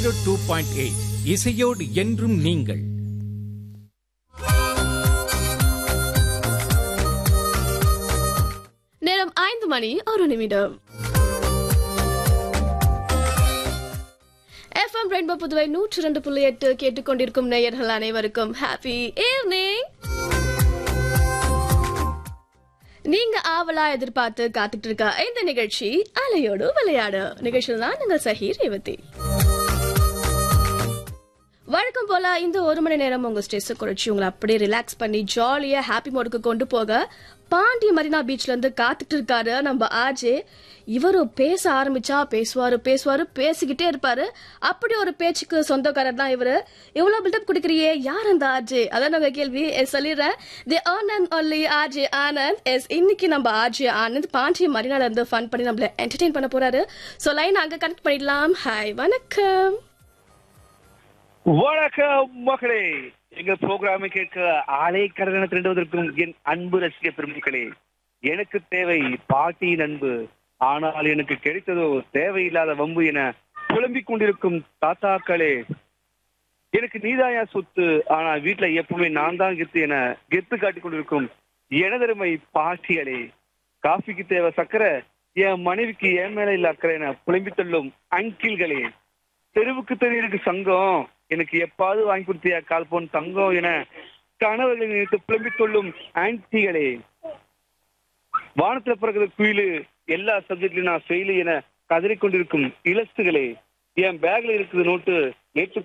zero two point eight இசையோடு என்றும் நீங்கள் நேரம் ஐந்து மணி ஒரு நிமிடம் எஃப்எம் ரெயின்போ புதுவை நூற்றி ரெண்டு புள்ளி எட்டு கேட்டுக்கொண்டிருக்கும் நேயர்கள் அனைவருக்கும் ஹாப்பி ஈவினிங் நீங்க ஆவலா எதிர்பார்த்து காத்துட்டு இருக்க இந்த நிகழ்ச்சி அலையோடு விளையாடு நிகழ்ச்சியில் தான் நீங்கள் சஹி ரேவதி வழக்கம் போல இந்த ஒரு மணி நேரம் உங்க ஸ்ட்ரெஸ் குறைச்சி உங்களை அப்படியே ரிலாக்ஸ் பண்ணி ஜாலியா ஹாப்பி மோடுக்கு கொண்டு போக பாண்டி மரினா பீச்ல இருந்து காத்துட்டு இருக்காரு நம்ம ஆஜே இவரு பேச ஆரம்பிச்சா பேசுவாரு பேசுவாரு பேசிக்கிட்டே இருப்பாரு அப்படி ஒரு பேச்சுக்கு சொந்தக்காரர் தான் இவரு இவ்வளவு பில்டப் கொடுக்குறியே யார் அந்த ஆர்ஜே அதான் நாங்க கேள்வி எஸ் சொல்லிடுறேன் the Anand only RJ Anand எஸ் இன்னைக்கு நம்ம ஆர்ஜே ஆனந்த் பாண்டி மரினால இருந்து ஃபன் பண்ணி நம்மள என்டர்டெயின் பண்ண போறாரு சோ லைன் அங்க கனெக்ட் பண்ணிடலாம் ஹாய் வணக்கம் வணக்கம் மகளே எங்க ப்ரோக்ராமை கேட்க ஆலை கடன திரண்டுவதற்கும் என் அன்பு ரசிக பெருமக்களே எனக்கு தேவை பாட்டியின் அன்பு ஆனால் எனக்கு கிடைத்ததோ தேவையில்லாத வம்பு என புலம்பிக் கொண்டிருக்கும் தாத்தாக்களே எனக்கு நீதாயா சொத்து ஆனா வீட்டுல எப்பவுமே நான் தான் கெத்து என கெத்து காட்டிக் கொண்டிருக்கும் எனதருமை பாட்டிகளே காஃபிக்கு தேவை சக்கரை என் மனைவிக்கு என் மேல இல்ல அக்கறை என புலம்பித் தள்ளும் அங்கிள்களே தெருவுக்கு தெருவுக்கு சங்கம் எனக்கு எப்பாவது வாங்கி கொடுத்தியா கால் போன் தங்கம் என கணவர்களை நினைத்து புலம்பித் கொள்ளும் ஆன்டிகளே வானத்துல பிறகுற குயிலு எல்லா சப்ஜெக்ட்லயும் நான் ஃபெயிலு என கதறிக் கொண்டிருக்கும் இலசுகளே என் பேக்ல இருக்குது நோட்டு நேற்று